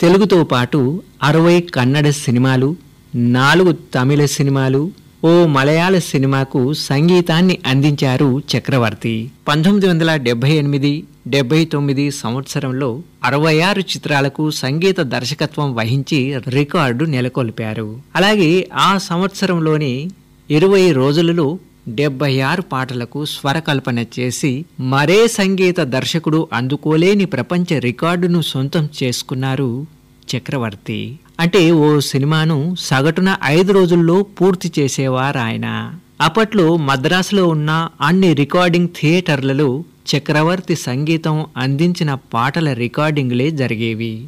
తెలుగుతో పాటు అరవై కన్నడ సినిమాలు నాలుగు తమిళ సినిమాలు ఓ మలయాళ సినిమాకు సంగీతాన్ని అందించారు చక్రవర్తి పంతొమ్మిది వందల డెబ్బై ఎనిమిది డెబ్బై తొమ్మిది సంవత్సరంలో అరవై ఆరు చిత్రాలకు సంగీత దర్శకత్వం వహించి రికార్డు నెలకొల్పారు అలాగే ఆ సంవత్సరంలోని ఇరవై రోజులలో డెబ్బై ఆరు పాటలకు స్వరకల్పన చేసి మరే సంగీత దర్శకుడు అందుకోలేని ప్రపంచ రికార్డును సొంతం చేసుకున్నారు చక్రవర్తి అంటే ఓ సినిమాను సగటున ఐదు రోజుల్లో పూర్తి చేసేవారు ఆయన అప్పట్లో మద్రాసులో ఉన్న అన్ని రికార్డింగ్ థియేటర్లలో చక్రవర్తి సంగీతం అందించిన పాటల రికార్డింగ్లే జరిగేవి